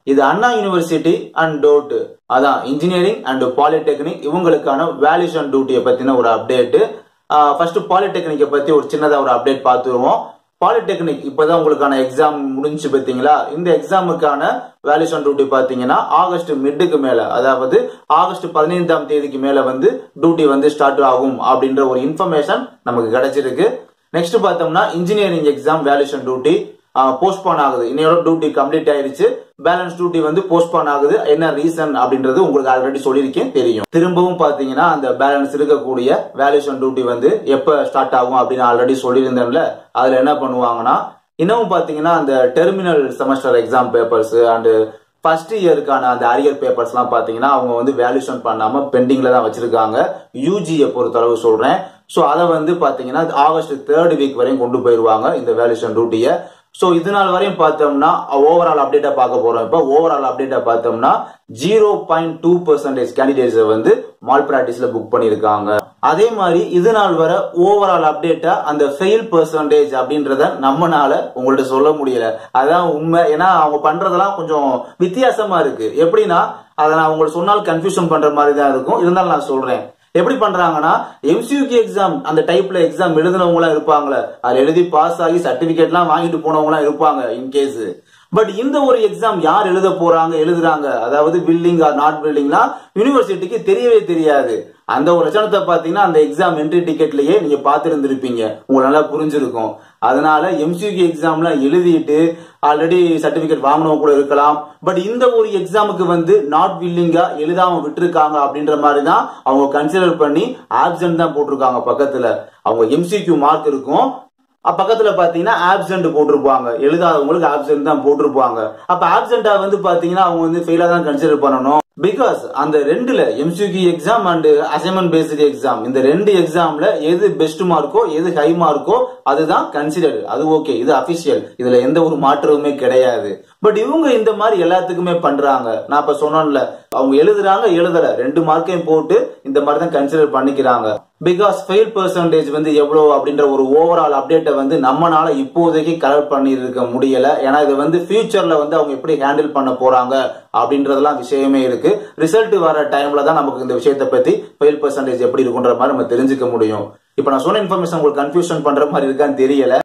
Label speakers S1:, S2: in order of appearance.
S1: இது அண்ணா university and டோட் அதான் இன்ஜினியரிங் அண்ட் பாலிடெக்னிக் இவங்களுக்கான வேல்யூஷன் டியூட்டியை பத்தின ஒரு அப்டேட் ஃபர்ஸ்ட் பாலிடெக்னிக்கை பத்தி ஒரு சின்னதா ஒரு அப்டேட் பார்த்துருவோம் பாலிடெக்னிக் இப்பதான் உங்களுக்கான எக்ஸாம் முடிஞ்சு பார்த்தீங்களா இந்த எக்ஸாமுக்கான வேல்யூஷன் டியூட்டி பாத்தீங்கன்னா ஆகஸ்ட் மிட்டுக்கு மேல அதாவது ஆகஸ்ட் பதினைந்தாம் தேதிக்கு மேல வந்து டியூட்டி வந்து ஸ்டார்ட் ஆகும் அப்படின்ற ஒரு இன்ஃபர்மேஷன் நமக்கு கிடைச்சிருக்கு நெக்ஸ்ட் பார்த்தோம்னா engineering exam valuation duty postpone ஆகுது இன்னையோட டியூட்டி கம்ப்ளீட் ஆயிடுச்சு பேலன்ஸ் டியூட்டி வந்து போஸ்ட்போன் ஆகுது என்ன ரீசன் அப்படின்றது உங்களுக்கு ஆல்ரெடி சொல்லியிருக்கேன் தெரியும் திரும்பவும் பாத்தீங்கன்னா அந்த பேலன்ஸ் இருக்கக்கூடிய வேல்யூஷன் டியூட்டி வந்து எப்ப ஸ்டார்ட் ஆகும் அப்படின்னு ஆல்ரெடி சொல்லியிருந்தேன்ல அதுல என்ன பண்ணுவாங்கன்னா இன்னமும் பாத்தீங்கன்னா அந்த terminal semester exam papers and first இயருக்கான அந்த அரியர் பேப்பர்ஸ்லாம் பாத்தீங்கன்னா அவங்க வந்து வேல்யூஷன் பண்ணாம பெண்டிங்ல தான் வச்சிருக்காங்க யூஜியை பொறுத்தளவு சொல்றேன் ஸோ அதை வந்து பாத்தீங்கன்னா ஆகஸ்ட் தேர்ட் வீக் வரையும் கொண்டு போயிருவாங்க இந்த வேல்யூஷன் டியூட்டியை ஸோ இது நாள் வரையும் பார்த்தோம்னா ஓவரால் அப்டேட்டா பார்க்க போறோம் இப்போ ஓவரால் அப்டேட்டா பார்த்தோம்னா ஜீரோ பாயிண்ட் டூ பர்சன்டேஜ் கேண்டிடேட்ஸை வந்து மால் பிராக்டிஸ்ல புக் பண்ணியிருக்காங்க அதே மாதிரி இது நாள் வர ஓவரால் அப்டேட்டா அந்த ஃபெயில் பர்சன்டேஜ் அப்படின்றத நம்மனால உங்கள்ட்ட சொல்ல முடியல அதான் உண்மை ஏன்னா அவங்க பண்றதெல்லாம் கொஞ்சம் வித்தியாசமா இருக்கு எப்படின்னா அதை நான் உங்களுக்கு சொன்னால் கன்ஃபியூஷன் பண்ற மாதிரி தான் இருக்கும் இருந்தாலும் நான் சொல்றேன் எப்படி பண்றாங்கன்னா எம்சியூகி எக்ஸாம் அந்த டைப்ல எக்ஸாம் எழுதுனவங்களா இருப்பாங்களே அதுல எழுதி பாஸ் ஆகி சர்டிபிகேட் எல்லாம் வாங்கிட்டு போனவங்களா இருப்பாங்க இன்கேஸ் பட் இந்த ஒரு எக்ஸாம் யார் எழுத போறாங்க எழுதுறாங்க அதாவது பில்டிங் ஆர் நாட் பில்டிங்னா யூனிவர்சிட்டிக்கு தெரியவே தெரியாது அந்த ஒரு லட்சணத்தை பாத்தீங்கன்னா அந்த எக்ஸாம் என்ட்ரி டிக்கெட்லயே நீங்க பாத்துருந்துருப்பீங்க உங்களுக்கு நல்லா புரிஞ்சிருக்கும் அதனால எம்சியூகி எக்ஸாம்ல எழுதிட்டு ஆல்ரெடி சர்டிபிகேட் வாங்கினவங்க கூட இருக்கலாம் பட் இந்த ஒரு எக்ஸாமுக்கு வந்து நாட் வில்லிங்கா எழுதாம விட்டுருக்காங்க அப்படின்ற மாதிரி தான் அவங்க கன்சிடர் பண்ணி ஆப்சன்ட் தான் போட்டிருக்காங்க பக்கத்துல அவங்க எம்சிக்யூ மார்க் இருக்கும் பக்கத்துல பாத்தீங்கன்னா ஆப்சென்ட் போட்டிருப்பாங்க எழுதாதவங்களுக்கு ஆப்சென்ட் தான் போட்டிருப்பாங்க அப்ப ஆப்சென்டா வந்து பாத்தீங்கன்னா அவங்க வந்து ஃபெயிலா தான் கன்சிடர் பண்ணணும் பிகாஸ் அந்த ரெண்டுல MCQ exam and assignment based exam இந்த ரெண்டு எக்ஸாம்ல எது பெஸ்ட் மார்க்கோ எது ஹை மார்க்கோ அதுதான் கன்சிடர் அது ஓகே இது அபிஷியல் இதுல எந்த ஒரு மாற்றமுமே கிடையாது பட் இவங்க இந்த மாதிரி எல்லாத்துக்குமே பண்றாங்க நான் இப்ப சொன்னேன்ல அவங்க எழுதுறாங்க எழுதல ரெண்டு மார்க்கையும் போட்டு இந்த மாதிரி தான் கன்சிடர் பண்ணிக்கிறாங்க பிகாஸ் ஃபெயில் பெர்சன்டேஜ் வந்து எவ்வளவு அப்படின்ற ஒரு ஓவரால் அப்டேட்டை வந்து நம்மனால இப்போதைக்கு கலெக்ட் பண்ணி இருக்க முடியல ஏன்னா இது வந்து ஃபியூச்சர்ல வந்து அவங்க எப்படி ஹேண்டில் பண்ண போறாங்க அப்படின்றதெல்லாம் விஷயமே இருக்கு ரிசல்ட் வர டைம்ல தான் நமக்கு இந்த விஷயத்தை பத்தி ஃபெயில் பெர்சன்டேஜ் எப்படி இருக்குன்ற மாதிரி நம்ம தெரிஞ்சுக்க முடியும் இப்போ நான் சொன்ன இன்ஃபர்மேஷன் உங்களுக்கு கன்ஃபியூஷன் பண்ற மாதிரி இருக்கான்னு தெரியல